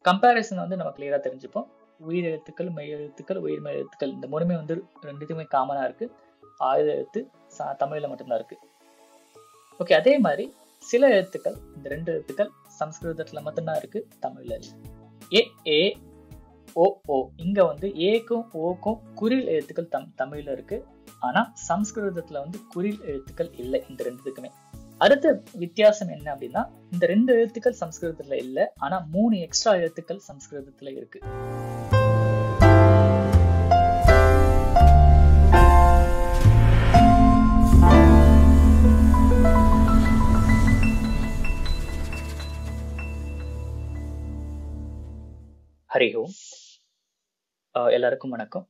comparison வந்து நம்ம கிளியரா தெரிஞ்சுப்போம் உயிர் எழுத்துக்கள் மெய் எழுத்துக்கள் உயிர்மெய் எழுத்துக்கள் இந்த மூணுமே வந்து ரெண்டுத்துக்குமே காமனா இருக்கு ஆயுத எழுத்து ச- தமிழ்ல மட்டும்தான் இருக்கு ஓகே அதே மாதிரி சில எழுத்துக்கள் இந்த ரெண்டு எழுத்துக்கள் சம்ஸ்கிருதத்துல மட்டும்தான் இருக்கு தமிழ்ல இல்லை ஏ ஏ ஓ ஓ இங்க வந்து ஏக்கும் ஓக்கும் குறில் எழுத்துக்கள் தம் தமிழ்ல இருக்கு ஆனா சம்ஸ்கிருதத்துல வந்து குறில் எழுத்துக்கள் இல்லை இந்த ரெண்டுத்துக்குமே அடுத்த வித்தியாசம் என்ன அப்படின்னா இந்த ரெண்டு எழுத்துக்கள் சம்ஸ்கிருதத்துல இல்ல ஆனா மூணு எக்ஸ்ட்ரா எழுத்துக்கள் சம்ஸ்கிருதத்துல இருக்கு ஹரி ஓம் அஹ் எல்லாருக்கும் வணக்கம்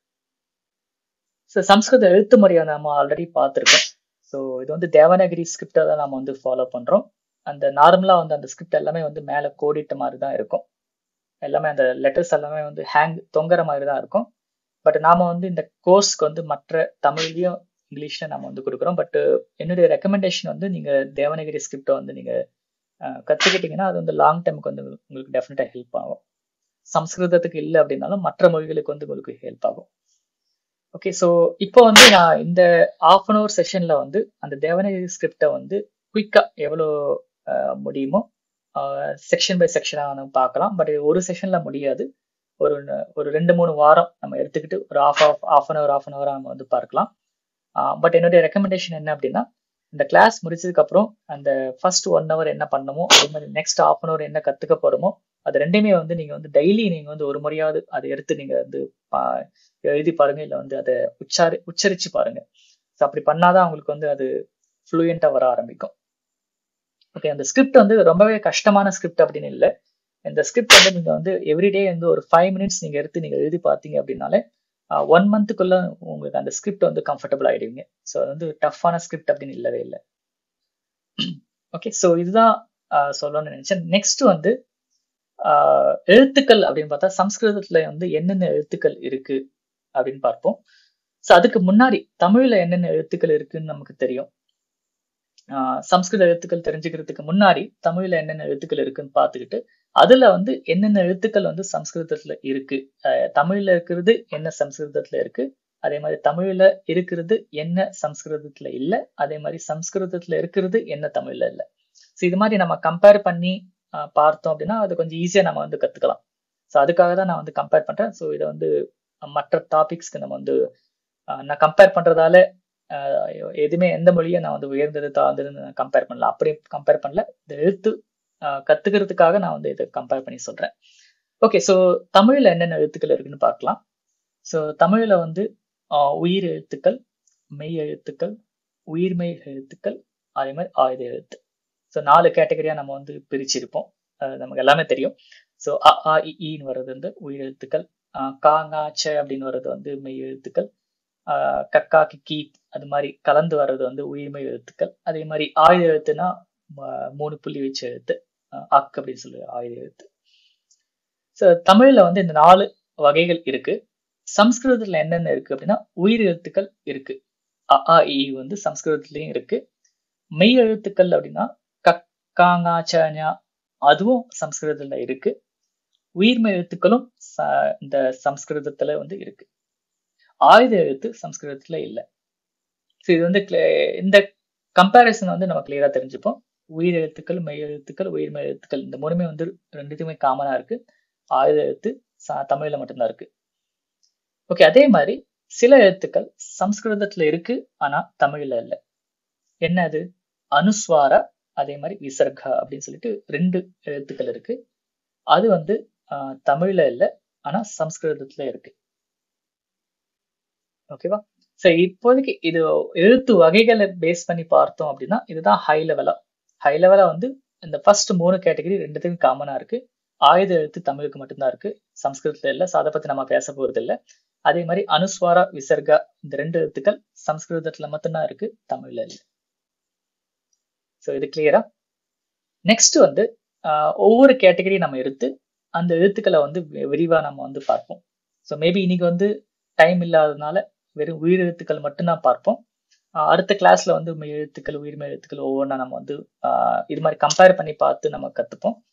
ஸோ சம்ஸ்கிருத எழுத்து முறையை நம்ம ஆல்ரெடி பார்த்துருக்கோம் ஸோ இது வந்து தேவனகிரி ஸ்கிரிப்டை தான் நம்ம வந்து ஃபாலோ பண்றோம் அந்த நார்மலா வந்து அந்த ஸ்கிரிப்ட் எல்லாமே வந்து மேலே கோடிட்ட மாதிரி தான் இருக்கும் எல்லாமே அந்த லெட்டர்ஸ் எல்லாமே வந்து ஹேங் தொங்குற மாதிரி தான் இருக்கும் பட் நாம வந்து இந்த கோர்ஸ்க்கு வந்து மற்ற தமிழ்லயும் இங்கிலீஷ்ல நம்ம வந்து கொடுக்குறோம் பட் என்னுடைய ரெக்கமெண்டேஷன் வந்து நீங்க தேவனகிரி ஸ்கிரிப்டை வந்து நீங்க அஹ், கத்துக்கிட்டீங்கன்னா அது வந்து லாங் டைமுக்கு வந்து உங்களுக்கு டெஃபினட்டா ஹெல்ப் ஆகும் சம்ஸ்கிருதத்துக்கு இல்லை அப்படின்னாலும் மற்ற மொழிகளுக்கு வந்து உங்களுக்கு ஹெல்ப் ஆகும் ஓகே ஸோ இப்போ வந்து நான் இந்த ஆஃப் அன் ஹவர் செஷன்ல வந்து அந்த தேவனகிரி ஸ்கிரிப்டை வந்து குயிக்கா எவ்வளோ அஹ், முடியுமோ செக்ஷன் பை செக்ஷனா நம்ம பார்க்கலாம் பட் ஒரு செஷன்ல முடியாது ஒரு ந- ஒரு ரெண்டு மூணு வாரம் நம்ம எடுத்துக்கிட்டு ஒரு half half half an hour half an hour நம்ம வந்து பார்க்கலாம் பட் என்னுடைய ரெக்கமெண்டேஷன் என்ன அப்படின்னா இந்த கிளாஸ் முடிச்சதுக்கு அப்புறம் அந்த ஃபர்ஸ்ட் ஒன் ஹவர் என்ன பண்ணணுமோ அதே மாதிரி நெக்ஸ்ட் ஆஃப் அன் ஹவர் என்ன கத்துக்க போறோமோ அது ரெண்டுமே வந்து நீங்க வந்து டெய்லி நீங்க வந்து ஒரு முறையாவது அதை எடுத்து நீங்க வந்து பா- எழுதி பாருங்க இல்ல வந்து அதை உச்சாரி உச்சரிச்சு பாருங்க ஸோ அப்படி பண்ணாதான் உங்களுக்கு வந்து அது ஃப்ளூயண்டா வர ஆரம்பிக்கும் ஓகே அந்த ஸ்கிரிப்ட் வந்து ரொம்பவே கஷ்டமான ஸ்கிரிப்ட் அப்படின்னு இல்லை இந்த ஸ்கிரிப்ட் வந்து நீங்க வந்து எவ்ரிடே வந்து ஒரு ஃபைவ் மினிட்ஸ் நீங்க எடுத்து நீங்க எழுதி பார்த்தீங்க அப்படின்னாலே ஒன் மந்த்துக்குள்ள உங்களுக்கு அந்த ஸ்கிரிப்ட் வந்து கம்ஃபர்டபுள் ஆயிடுவீங்க ஸோ அது வந்து டஃப்பான ஸ்கிரிப்ட் அப்படின்னு இல்லவே இல்லை ஓகே ஸோ இதுதான் ஆஹ் சொல்லணும்னு நினைச்சேன் நெக்ஸ்ட் வந்து ஆஹ் எழுத்துக்கள் அப்படின்னு பார்த்தா சம்ஸ்கிருதத்துல வந்து என்னென்ன எழுத்துக்கள் இருக்கு அப்படின்னு பார்ப்போம் ஸோ அதுக்கு முன்னாடி தமிழ்ல என்னென்ன எழுத்துக்கள் இருக்குன்னு நமக்கு தெரியும் ஆஹ் சம்ஸ்கிருத எழுத்துக்கள் தெரிஞ்சுக்கிறதுக்கு முன்னாடி தமிழ்ல என்னென்ன எழுத்துக்கள் இருக்குன்னு பார்த்துக்கிட்டு அதுல வந்து என்னென்ன எழுத்துக்கள் வந்து சம்ஸ்கிருதத்துல இருக்கு ஆஹ் தமிழ்ல இருக்கிறது என்ன சம்ஸ்கிருதத்துல இருக்கு அதே மாதிரி தமிழ்ல இருக்கிறது என்ன சம்ஸ்கிருதத்துல இல்ல அதே மாதிரி சம்ஸ்கிருதத்துல இருக்கிறது என்ன தமிழ்ல இல்ல ஸோ இது மாதிரி நம்ம கம்பேர் பண்ணி ஆஹ் பார்த்தோம் அப்படின்னா அது கொஞ்சம் ஈஸியா நம்ம வந்து கத்துக்கலாம் ஸோ அதுக்காக தான் நான் வந்து கம்பேர் பண்றேன் ஸோ இதை வந்து மற்ற டாபிக்ஸ்க்கு நம்ம வந்து ஆஹ் நான் கம்பேர் பண்றதால ஆஹ் எதுவுமே எந்த மொழியை நான் வந்து உயர்ந்தது தாழ்ந்ததுன்னு நான் கம்பேர் பண்ணல அப்படி கம்பேர் பண்ணல இந்த எழுத்து ஆஹ் கத்துக்கிறதுக்காக நான் வந்து இதை கம்பேர் பண்ணி சொல்றேன் ஓகே ஸோ தமிழ்ல என்னென்ன எழுத்துக்கள் இருக்குன்னு பார்க்கலாம் ஸோ தமிழ்ல வந்து ஆஹ் உயிர் எழுத்துக்கள் மெய் எழுத்துக்கள் உயிர்மெய் எழுத்துக்கள் அதே மாதிரி ஆயுத எழுத்து ஸோ நாலு கேட்டகரியா நம்ம வந்து பிரிச்சிருப்போம் அது நமக்கு எல்லாமே தெரியும் ஸோ அ ஆ இ ஈன்னு வர்றது வந்து உயிர் எழுத்துக்கள் ஆஹ் கா ngா ச அப்படின்னு வர்றது வந்து மெய் எழுத்துக்கள் ஆஹ் கக்கா கிக்கி அது மாதிரி கலந்து வர்றது வந்து உயிர்மெய் எழுத்துக்கள் அதே மாதிரி ஆயுத எழுத்துனா ம- மூணு புள்ளி வச்ச எழுத்து ஆஹ் அக் அப்படின்னு சொல்லி ஆயுத எழுத்து ஸோ தமிழ்ல வந்து இந்த நாலு வகைகள் இருக்கு சம்ஸ்கிருதத்துல என்னென்ன இருக்கு அப்படின்னா உயிர் எழுத்துக்கள் இருக்கு அ ஆ இ ஈ வந்து சம்ஸ்கிருதத்துலயும் இருக்கு மெய் எழுத்துக்கள் அப்படின்னா கக் கா ngா ச ஞா அதுவும் சம்ஸ்கிருதத்துல இருக்கு உயிர்மெய் எழுத்துக்களும் ச- இந்த சம்ஸ்கிருதத்துல வந்து இருக்கு ஆயுத எழுத்து சம்ஸ்கிருதத்துல இல்ல ஸோ இது வந்து clear- இந்த கம்பேரிசன் வந்து நம்ம கிளியரா தெரிஞ்சுப்போம் உயிர் எழுத்துக்கள் மெய் எழுத்துக்கள் உயிர்மெய் எழுத்துக்கள் இந்த மூணுமே வந்து ரெண்டுத்துக்குமே காமனா இருக்கு ஆயுத எழுத்து ச- தமிழ்ல மட்டும்தான் இருக்கு ஓகே அதே மாதிரி சில எழுத்துக்கள் சம்ஸ்கிருதத்துல இருக்கு ஆனா தமிழ்ல இல்ல என்ன அது அனுஸ்வாரா அதே மாதிரி விசர்கா அப்படின்னு சொல்லிட்டு ரெண்டு எழுத்துக்கள் இருக்கு அது வந்து ஆஹ், தமிழ்ல இல்ல ஆனா சம்ஸ்கிருதத்துல இருக்கு ஓகேவா சரி இப்போதைக்கு இது எழுத்து வகைகளை பேஸ் பண்ணி பார்த்தோம் அப்படின்னா இதுதான் ஹை லெவலா ஹை லெவலா வந்து இந்த ஃபர்ஸ்ட் மூணு கேட்டகரி ரெண்டுத்துக்கும் காமனா இருக்கு ஆயுத எழுத்து தமிழுக்கு மட்டும்தான் இருக்கு சம்ஸ்கிருதத்துல இல்ல so அதை பத்தி நம்ம பேச போறது இல்ல அதே மாதிரி அனுஸ்வாரா விசர்கா இந்த ரெண்டு எழுத்துக்கள் சம்ஸ்கிருதத்துல மட்டும்தான் இருக்கு தமிழ்ல இல்ல ஸோ இது கிளியரா நெக்ஸ்ட் வந்து ஆஹ், ஒவ்வொரு கேட்டகரி நம்ம எடுத்து அந்த எழுத்துக்களை வந்து வி- விரிவா நம்ம வந்து பார்ப்போம் ஸோ மேபி இன்னைக்கு வந்து டைம் இல்லாததுனால வெறும் உயிர் எழுத்துக்கள் மட்டும்தான் பார்ப்போம் ஆஹ் அடுத்த கிளாஸ்ல வந்து மெய் எழுத்துக்கள் உயிர்மெய் எழுத்துக்கள் ஒவ்வொன்றா நம்ம வந்து ஆஹ் இது மாதிரி கம்பேர் பண்ணி பார்த்து நம்ம கத்துப்போம்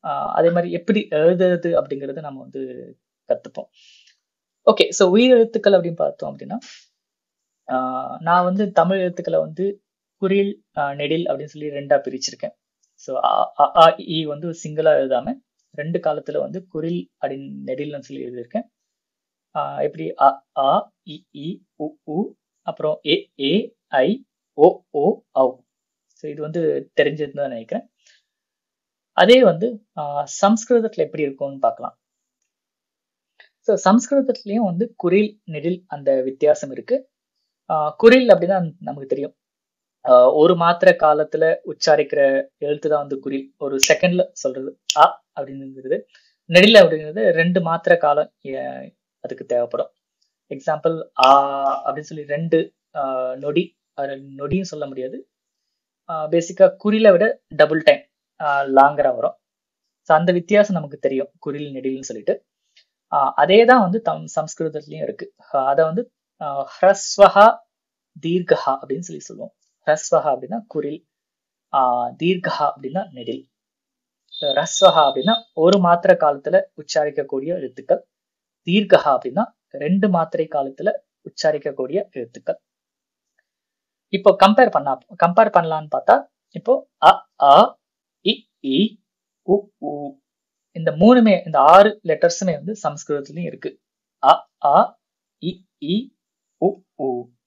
அதே மாதிரி எப்படி எழுதுறது அப்படிங்கறத நம்ம வந்து கத்துப்போம் ஓகே ஸோ உயிர் எழுத்துக்கள் அப்படின்னு பார்த்தோம் அப்படின்னா ஆஹ் நான் வந்து தமிழ் எழுத்துக்களை வந்து குறில் ஆஹ் நெடில் அப்படின்னு சொல்லி ரெண்டா பிரிச்சிருக்கேன் ஸோ அ இ வந்து சிங்கிளா எழுதாம ரெண்டு காலத்துல வந்து குறில் அப்படின்னு நெடில்னு சொல்லி எழுதியிருக்கேன் ஆஹ் எப்படி அ ஆ இ இ உ உ அப்புறம் ஏ ஏ ஐ ஓ ஓ ஔ ஸோ இது வந்து தெரிஞ்சதுன்னு தான் நினைக்கிறேன் அதே வந்து ஆஹ் சம்ஸ்கிருதத்துல எப்படி இருக்கும்னு பார்க்கலாம் ஸோ சம்ஸ்கிருதத்துலயும் வந்து குரில் நெடில் அந்த வித்தியாசம் இருக்கு ஆஹ் குரில் அப்படின்னா நமக்கு தெரியும் ஆஹ் ஒரு மாத்திர காலத்துல உச்சாரிக்கிற எழுத்து தான் வந்து குறில் ஒரு செகண்ட்ல சொல்றது அ அப்படிங்கிறது நெடில் அப்படிங்கிறது ரெண்டு மாத்திர காலம் எ- அதுக்கு தேவைப்படும் எக்ஸாம்பிள் ஆ அப்படின்னு சொல்லி ரெண்டு ஆஹ் நொடி அது நொடியும் சொல்ல முடியாது பேசிக்கா குறில விட டபுள் டைம் லாங்கரா வரும் ஸோ அந்த வித்தியாசம் நமக்கு தெரியும் குறில் நெடில்னு சொல்லிட்டு ஆஹ் அதே தான் வந்து தம் சம்ஸ்கிருதத்துலயும் இருக்கு ஆஹ் அதை வந்து ஆஹ் ஹ்ரஸ்வஹா தீர்கஹா அப்படின்னு சொல்லி சொல்லுவோம் ஹ்ரஸ்வஹா அப்படின்னா குரில் ஆஹ் தீர்கஹா அப்படின்னா நெடில் ரஸ்வஹா அப்படின்னா ஒரு மாத்திரை காலத்துல உச்சாரிக்கக்கூடிய எழுத்துக்கள் தீர்கஹா அப்படின்னா ரெண்டு மாத்திரை காலத்துல உச்சாரிக்கக்கூடிய எழுத்துக்கள் இப்போ கம்பேர் பண்ணா கம்பேர் பண்ணலாம்னு பார்த்தா இப்போ அ ஆ இ இ உ உ இந்த மூணுமே இந்த ஆறு லெட்டர்ஸுமே வந்து சம்ஸ்கிருதத்துலயும் இருக்கு அ ஆ இ இ உ உ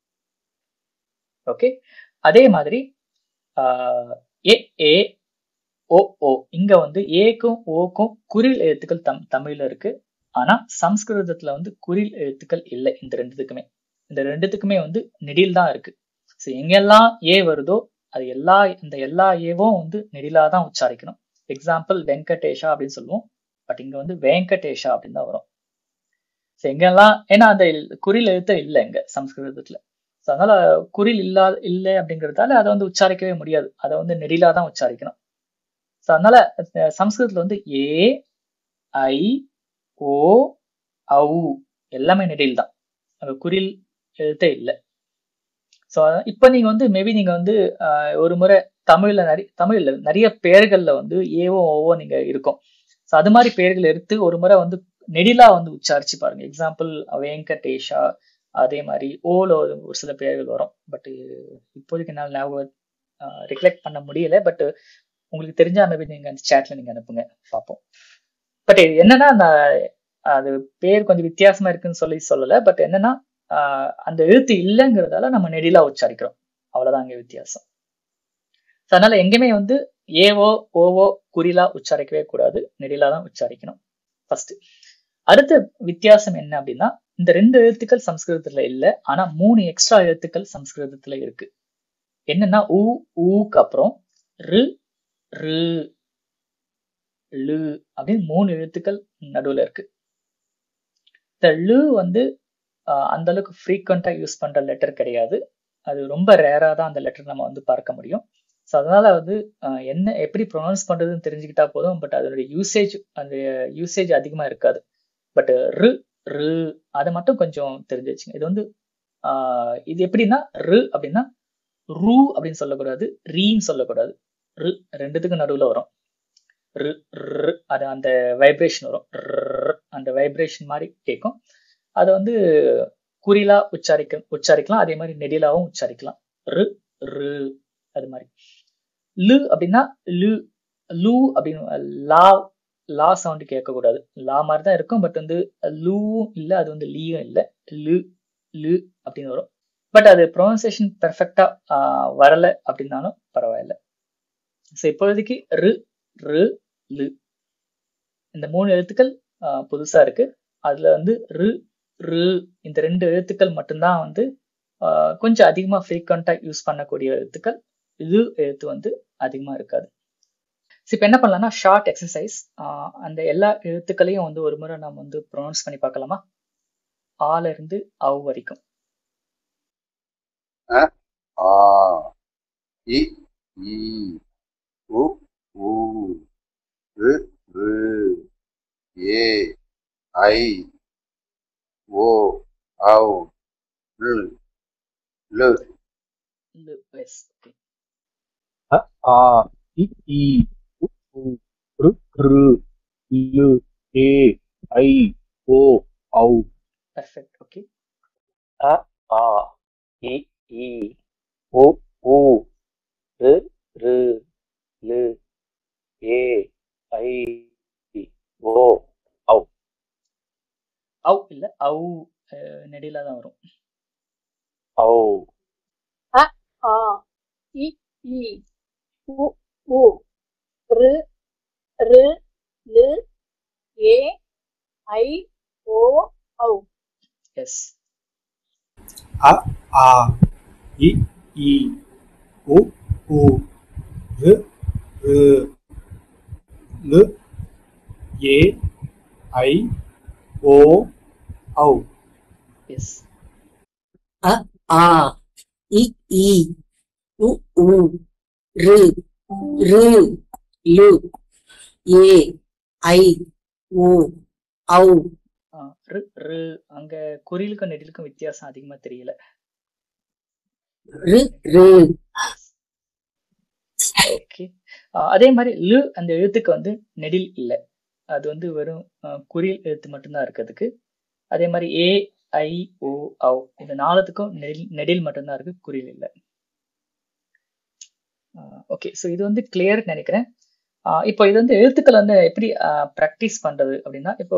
ஓகே அதே மாதிரி ஆஹ் ஏ ஏ ஓ ஓ இங்க வந்து ஏக்கும் ஓக்கும் குறில் எழுத்துக்கள் தம் தமிழ்ல இருக்கு ஆனா சம்ஸ்கிருதத்துல வந்து குறில் எழுத்துக்கள் இல்லை இந்த ரெண்டுத்துக்குமே இந்த ரெண்டுத்துக்குமே வந்து நெடில் தான் இருக்கு ஸோ எங்கெல்லாம் ஏ வருதோ அது எல்லா இந்த எல்லா ஏவும் வந்து நெடிலா தான் உச்சாரிக்கணும் எக்ஸாம்பிள் வெங்கடேஷா அப்படின்னு சொல்லுவோம் பட் இங்க வந்து வெங்கடேஷா அப்படின்னு தான் வரும் ஸோ எங்கெல்லாம் ஏன்னா அந்த எழு- குறில் எழுத்து இல்லை இங்க சம்ஸ்கிருதத்துல ஸோ அதனால குறில் இல்லா இல்லை அப்படிங்கிறதால அதை வந்து உச்சாரிக்கவே முடியாது அதை வந்து நெடிலா தான் உச்சாரிக்கணும் ஸோ அதனால அஹ், சம்ஸ்கிருதத்துல வந்து ஏ ஐ ஓ ஔ எல்லாமே நெடில் தான் அது குறில் எழுத்தே இல்லை ஸோ இப்போ நீங்க வந்து மேபி நீங்க வந்து ஆஹ், ஒரு முறை தமிழ்ல நிறைய தமிழ்ல நிறைய பெயர்கள்ல வந்து ஏவோ ஓவோ நீங்க இருக்கும் ஸோ அது மாதிரி பெயர்கள் எடுத்து ஒரு முறை வந்து நெடிலா வந்து உச்சாரிச்சு பாருங்க எக்ஸாம்பிள் வெங்கடேஷா அதே மாதிரி ஓல ஒரு ஒரு சில பெயர்கள் வரும் பட் இப்போதைக்கு என்னால் ஞாபகம் ரிஃப்ளெக்ட் பண்ண முடியல பட் உங்களுக்கு தெரிஞ்சா மேபி நீங்க அந்த சேட்ல நீங்க அனுப்புங்க பார்ப்போம் பட் என்னன்னா நான் அது பேர் கொஞ்சம் வித்தியாசமா இருக்குன்னு சொல்லி சொல்லல பட் என்னன்னா ஆஹ் அந்த எழுத்து இல்லைங்கிறதால நம்ம நெடிலா உச்சாரிக்கிறோம் அவ்வளவுதான் அங்க வித்தியாசம் So, அதனால எங்கேயுமே வந்து ஏவோ ஓவோ குறிலா உச்சாரிக்கவே கூடாது நெடிலா தான் உச்சாரிக்கணும் ஃபர்ஸ்ட் அடுத்த வித்தியாசம் என்ன அப்படின்னா இந்த ரெண்டு எழுத்துக்கள் சம்ஸ்கிருதத்துல இல்ல ஆனா மூணு எக்ஸ்ட்ரா எழுத்துக்கள் சம்ஸ்கிருதத்துல இருக்கு என்னன்னா ஊ ஊக்கு அப்புறம் ரு ரு லு அப்படின்னு மூணு எழுத்துக்கள் நடுவுல இருக்கு இந்த லு வந்து ஆஹ், அந்த அளவுக்கு ஃப்ரீக்வெண்டா யூஸ் பண்ற லெட்டர் கிடையாது அது ரொம்ப ரேரா தான் அந்த லெட்டர் நம்ம வந்து பார்க்க முடியும் ஸோ அதனால வந்து ஆஹ், என்ன எப்படி ப்ரொனவுன்ஸ் பண்றதுன்னு தெரிஞ்சுக்கிட்டா போதும் பட் அதனுடைய யூசேஜ் அந்த யூசேஜ் அதிகமா இருக்காது பட் ரு ரு அதை மட்டும் கொஞ்சம் தெரிஞ்சு வச்சுங்க இது வந்து ஆஹ், இது எப்படின்னா ரு அப்படின்னா ரூ அப்படின்னு சொல்லக்கூடாது ரீன்னு சொல்லக்கூடாது ரு ரெண்டுத்துக்கும் நடுவுல வரும் ரு ரு அது அந்த வைப்ரேஷன் வரும் ரு, அந்த வைப்ரேஷன் மாதிரி கேட்கும் அதை வந்து குறிலா உச்சாரிக்க உச்சாரிக்கலாம் அதே மாதிரி நெடிலாவும் உச்சாரிக்கலாம் ரு ரு அது மாதிரி லு அப்படின்னா லு லூ அப்படின்னு லா லா சவுண்ட் கேட்கக்கூடாது லா மாதிரி தான் இருக்கும் பட் வந்து லூவும் இல்லை அது வந்து லீயும் இல்லை லு லு அப்படின்னு வரும் பட் அது ப்ரொனன்சியேஷன் பெர்ஃபெக்டா வரல அப்படின்னாலும் பரவாயில்ல ஸோ இப்போதைக்கு ரு ரு லு இந்த மூணு எழுத்துக்கள் ஆஹ், புதுசா இருக்கு அதுல வந்து ரு ரு இந்த ரெண்டு எழுத்துக்கள் மட்டும்தான் வந்து ஆஹ், கொஞ்சம் அதிகமா ஃப்ரீக்வெண்டா யூஸ் பண்ணக்கூடிய எழுத்துக்கள் இது எழுத்து வந்து அதிகமா இருக்காது ஸோ இப்போ என்ன பண்ணலாம்னா ஷார்ட் எக்ஸசைஸ் அந்த எல்லா எழுத்துக்களையும் வந்து ஒரு முறை நம்ம வந்து ப்ரொனவுன்ஸ் பண்ணி பார்க்கலாமா ஆல இருந்து அவ் வரைக்கும் ஆ இ ஈ உ ஊ ரு ரு ஏ ஐ ஓ ஔ ல் லு லு எஸ் ஓகே அ ஆ இ ஈ உ ஊ ரு ரு லு ஏ ஐ ஓ ஔ பர்ஃபெக்ட் ஓகே அ ஆ இ ஈ உ ஊ ரு ரு லு ஏ ஐ ஓ ஔ ஔ இல்ல ஔ அஹ், நெடிலா தான் வரும் ஔ ஆ இ ஈ உ உ ரு ரு லு ஏ ஐ ஓ ஔ எஸ் அ ஆ இ ஈ உ உ ரு ரு லு ஏ ஐ ஓ ஔ எஸ் ஆ இ ஈ உ உ ரு ரு லு ஏ ஐ ஓ ஔ ரு ரு அங்க குறிலுக்கும் நெடிலுக்கும் வித்தியாசம் அதிகமா தெரியல ரு ரு ஓகே அதே மாதிரி லு அந்த எழுத்துக்கு வந்து நெடில் இல்லை அது வந்து வெறும் அஹ், குறில் எழுத்து மட்டும்தான் இருக்கு அதுக்கு அதே மாதிரி ஏ ஐ ஓ ஔ இந்த நாலுத்துக்கும் நெடில் நெடில் மட்டும்தான் இருக்கு குறில் இல்லை ஓகே ஸோ இது வந்து கிளியர் நினைக்கிறேன் ஆஹ் இப்போ இது வந்து எழுத்துக்கள் வந்து எப்படி ப்ராக்டிஸ் பண்றது அப்படின்னா இப்போ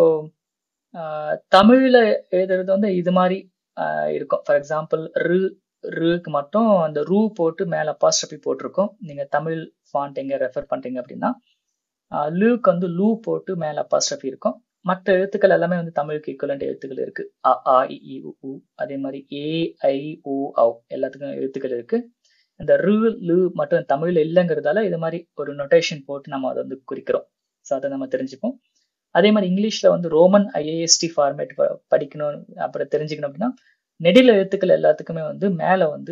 ஆஹ் தமிழ்ல எழுதுறது வந்து இது மாதிரி ஆஹ் இருக்கும் ஃபார் எக்ஸாம்பிள் ரு ருக்கு மட்டும் அந்த ரூ போட்டு மேல அப்பாஸ்ட்ரபி போட்டிருக்கோம் நீங்க தமிழ் ஃபாண்ட் எங்க ரெஃபர் பண்றீங்க அப்படின்னா ஆஹ் லூக்கு வந்து லூ போட்டு மேல அப்பாஸ்ட்ரபி இருக்கும் மற்ற எழுத்துக்கள் எல்லாமே வந்து தமிழுக்கு ஈக்குவலண்ட் எழுத்துக்கள் இருக்கு அ ஆ இ ஈ, உ ஊ அதே மாதிரி ஏ ஐ ஓ ஔ எல்லாத்துக்கும் எழுத்துக்கள் இருக்கு இந்த ரு லு மட்டும் தமிழ்ல இல்லைங்கிறதால இது மாதிரி ஒரு நொட்டேஷன் போட்டு நம்ம அதை வந்து குறிக்கிறோம் ஸோ அதை நம்ம தெரிஞ்சுப்போம் அதே மாதிரி இங்கிலீஷ்ல வந்து ரோமன் ஐஏஎஸ்டி ஃபார்மேட் படிக்கணும் அப்புறம் தெரிஞ்சுக்கணும் அப்படின்னா நெடில் எழுத்துக்கள் எல்லாத்துக்குமே வந்து மேல வந்து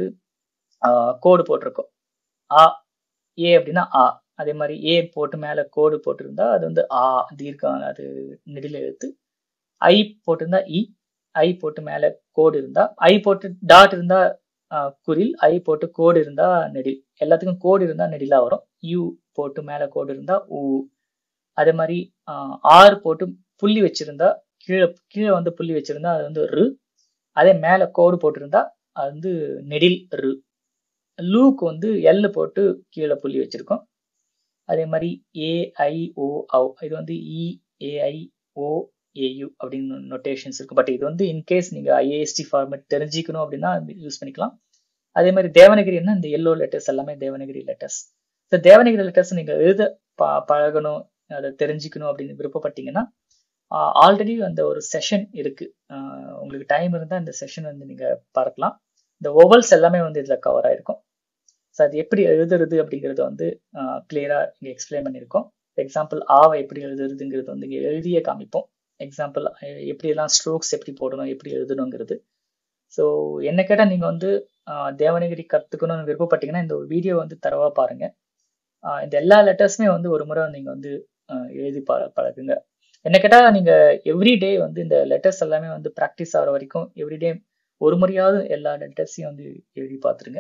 கோடு போட்டிருக்கும் ஆ ஏ அப்படின்னா ஆ அதே மாதிரி ஏ போட்டு மேல கோடு போட்டிருந்தா அது வந்து ஆ தீர்க்கம் அது நெடில் எழுத்து ஐ போட்டிருந்தா இ ஐ போட்டு மேல கோடு இருந்தா ஐ போட்டு டாட் இருந்தா ஆஹ், குறில் ஐ போட்டு கோடு இருந்தா நெடில் எல்லாத்துக்கும் கோடு இருந்தா நெடிலா வரும் யூ போட்டு மேல கோடு இருந்தா ஊ அதே மாதிரி ஆஹ், ஆர் போட்டு புள்ளி வச்சிருந்தா கீழே கீழே வந்து புள்ளி வச்சிருந்தா அது வந்து ரு அதே மேல கோடு போட்டிருந்தா அது வந்து நெடில் ரு லூக்கு வந்து எல் போட்டு கீழே புள்ளி வச்சிருக்கோம் அதே மாதிரி ஏஐஓ ஔ இது வந்து இ ஏஐ ஓ ஏயு அப்படின்னு நொட்டேஷன்ஸ் இருக்கு பட் இது வந்து இன்கேஸ் நீங்க ஐஏஎஸ்டி ஃபார்மேட் தெரிஞ்சுக்கணும் அப்படின்னா யூஸ் பண்ணிக்கலாம் அதே மாதிரி தேவனகிரின்னா இந்த எல்லோ லெட்டர்ஸ் எல்லாமே Devanagari letters so Devanagari letters நீங்க எழுத ப பழகணும் அதை தெரிஞ்சுக்கணும் அப்படின்னு விருப்பப்பட்டீங்கன்னா ஆல்ரெடி அந்த ஒரு செஷன் இருக்கு ஆஹ் உங்களுக்கு டைம் இருந்தால் இந்த செஷன் வந்து நீங்க பார்க்கலாம் இந்த ஓவல்ஸ் எல்லாமே வந்து இதுல கவர் ஆயிருக்கும் ஸோ அது எப்படி எழுதுறது அப்படிங்கறத வந்து கிளியரா இங்க எக்ஸ்பிளைன் பண்ணியிருக்கோம் எக்ஸாம்பிள் ஆவை எப்படி எழுதுறதுங்கிறது வந்து இங்க எழுதியே காமிப்போம் எக்ஸாம்பிள் எப்படி எல்லாம் ஸ்ட்ரோக்ஸ் எப்படி போடணும் எப்படி எழுதணுங்கிறது ஸோ என்ன கேட்டால் நீங்கள் வந்து ஆஹ் தேவனகிரி கற்றுக்கணும்னு விருப்பப்பட்டீங்கன்னா இந்த ஒரு வீடியோ வந்து தரவா பாருங்க ஆஹ் இந்த எல்லா லெட்டர்ஸுமே வந்து ஒரு முறை நீங்கள் வந்து ஆஹ் எழுதி ப பழகுங்க என்ன கேட்டால் நீங்கள் எவ்ரிடே வந்து இந்த லெட்டர்ஸ் எல்லாமே வந்து ப்ராக்டிஸ் ஆகிற வரைக்கும் எவ்ரிடே ஒரு முறையாவது எல்லா லெட்டர்ஸையும் வந்து எழுதி பார்த்துருங்க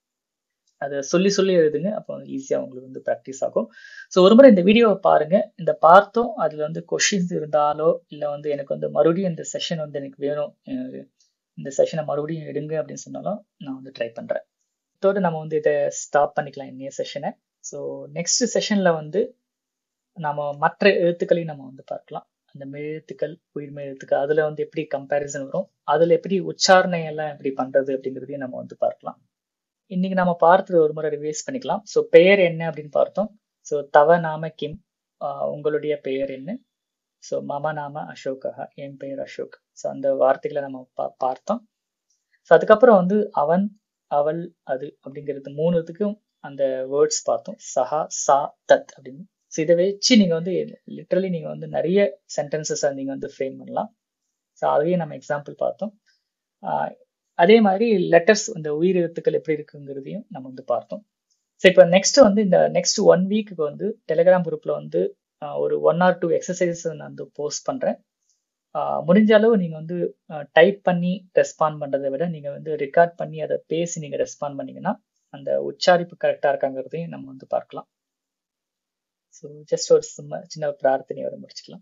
அதை சொல்லி சொல்லி எழுதுங்க அப்போ ஈஸியாக உங்களுக்கு வந்து ப்ராக்டிஸ் ஆகும் ஸோ ஒரு முறை இந்த வீடியோவை பாருங்க இந்த பார்த்தோம் அதில் வந்து கொஷின்ஸ் இருந்தாலோ இல்லை வந்து எனக்கு வந்து மறுபடியும் இந்த செஷன் வந்து எனக்கு வேணும் எனக்கு இந்த செஷனை மறுபடியும் எடுங்க அப்படின்னு சொன்னாலும் நான் வந்து ட்ரை பண்ணுறேன் இதோடு நம்ம வந்து இதை ஸ்டாப் பண்ணிக்கலாம் இன்னைய செஷனை ஸோ நெக்ஸ்ட் செஷனில் வந்து நம்ம மற்ற எழுத்துக்களையும் நம்ம வந்து பார்க்கலாம் அந்த மெழுத்துக்கள் உயிர்மை எழுத்துக்கள் அதில் வந்து எப்படி கம்பேரிசன் வரும் அதில் எப்படி உச்சாரணை எல்லாம் எப்படி பண்ணுறது அப்படிங்கிறதையும் நம்ம வந்து பார்க்கலாம் இன்னைக்கு நம்ம பார்த்தது ஒரு முறை ரிவைஸ் பண்ணிக்கலாம் ஸோ பெயர் என்ன அப்படின்னு பார்த்தோம் ஸோ தவ நாம கிம் ஆஹ் உங்களுடைய பெயர் என்ன ஸோ மம நாம அசோகா என் பெயர் அசோக் ஸோ அந்த வார்த்தைகளை நம்ம பா பார்த்தோம் ஸோ அதுக்கப்புறம் வந்து அவன் அவள் அது அப்படிங்கிறது மூணுத்துக்கும் அந்த வேர்ட்ஸ் பார்த்தோம் சஹா சா தத் அப்படின்னு ஸோ இதை வச்சு நீங்க வந்து லிட்ரலி நீங்க வந்து நிறைய சென்டென்சஸ் நீங்க வந்து ஃப்ரேம் பண்ணலாம் ஸோ அதையும் நம்ம எக்ஸாம்பிள் பார்த்தோம் ஆஹ் அதே மாதிரி லெட்டர்ஸ் இந்த உயிர் எழுத்துக்கள் எப்படி இருக்குங்கிறதையும் நம்ம வந்து பார்த்தோம் ஸோ இப்போ நெக்ஸ்ட் வந்து இந்த நெக்ஸ்ட் ஒன் வீக்கு வந்து டெலிகிராம் குரூப்ல வந்து ஆஹ் ஒரு ஒன் ஆர் டூ எக்ஸசைசஸ் நான் வந்து போஸ்ட் பண்றேன் ஆஹ் முடிஞ்ச அளவு நீங்க வந்து டைப் பண்ணி ரெஸ்பாண்ட் பண்றதை விட நீங்க வந்து ரெக்கார்ட் பண்ணி அதை பேசி நீங்க ரெஸ்பாண்ட் பண்ணீங்கன்னா அந்த உச்சாரிப்பு கரெக்டா இருக்காங்கிறதையும் நம்ம வந்து பார்க்கலாம் ஸோ ஜஸ்ட் ஒரு சும்மா சின்ன பிரார்த்தனையோட முடிச்சுக்கலாம்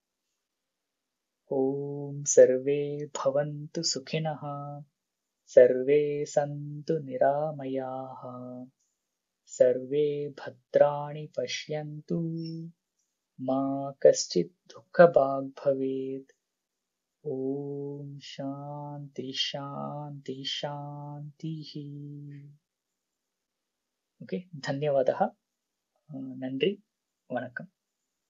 ஓம் சர்வே பவந்து சுகினः सर्वे सन्तु निरामयाः सर्वे भद्राणि पश्यन्तु मा कश्चित् दुःखभाग् भवेत् ॐ शान्ति शान्ति शान्तिः ஓகே தன்யவாதः நன்றி வணக்கம்